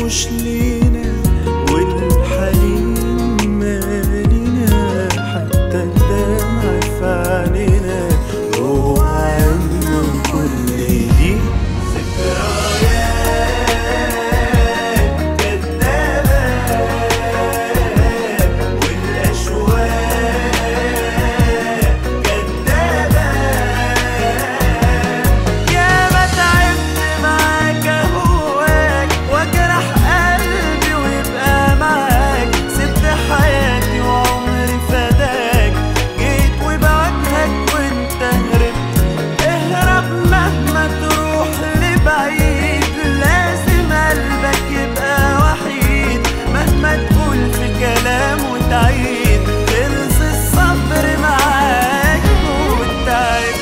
مش لينا والحنين مالينا حتى الدمع في عينينا روح عنا كل دي ذكريات كدابة والأشواق كدابة يا ما تعبت معاك اهواك واجرح قلبي ويبقى معاك سبت حياتي وعمري فداك جيت وبواجهك وانت هربت اهرب مهما تروح لبعيد لازم قلبك يبقى وحيد مهما تقول في كلام وتعيد خلص الصبر معاك والتعب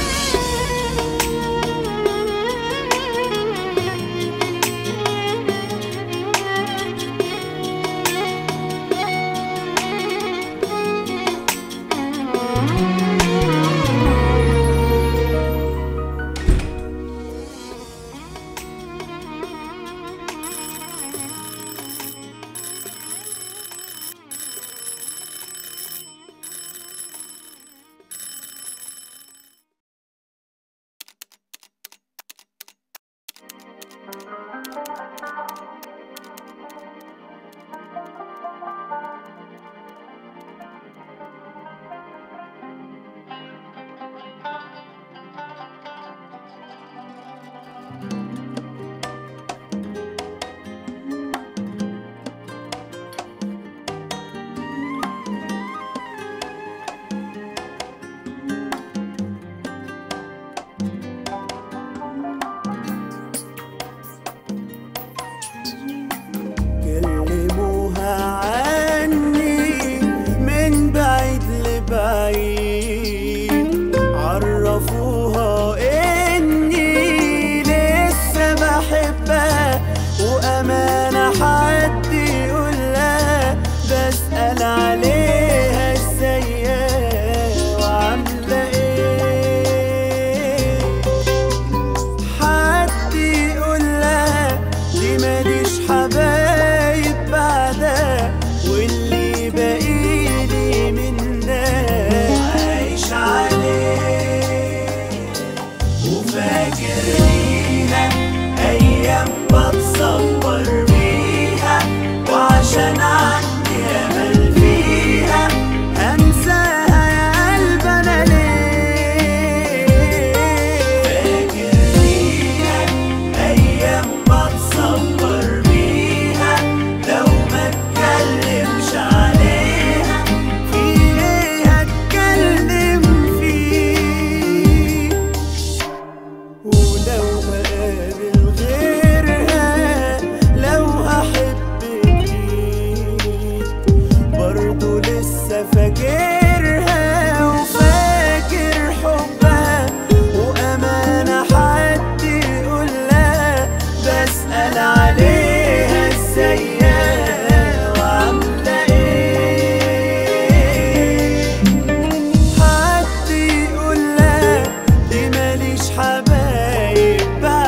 كلموها عني من بعيد لبعيد عرفوها اني لسه بحبها وامانة حد يقول لها بسأل عليها ازيها وعاملة ايه حد يقول لها دي ماليش حبايب بعدها واللي باقيلي منها عايش عليه وفاكر ليها ايام بتصور بيها وعشان عندي امل فيها انساها يا قلب انا ليه فاكر ليها ايام بتصور بيها لو ما اتكلمش عليها في ايه هتكلم فيه ولو هقابل غيرها لو هحب جديد برضه لسه فاكرها وفاكر حبها وأمانة حد يقول لها بسأل عليها ازيها وعاملة ايه حد يقول لها دي ماليش حبايب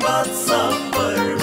بتصبر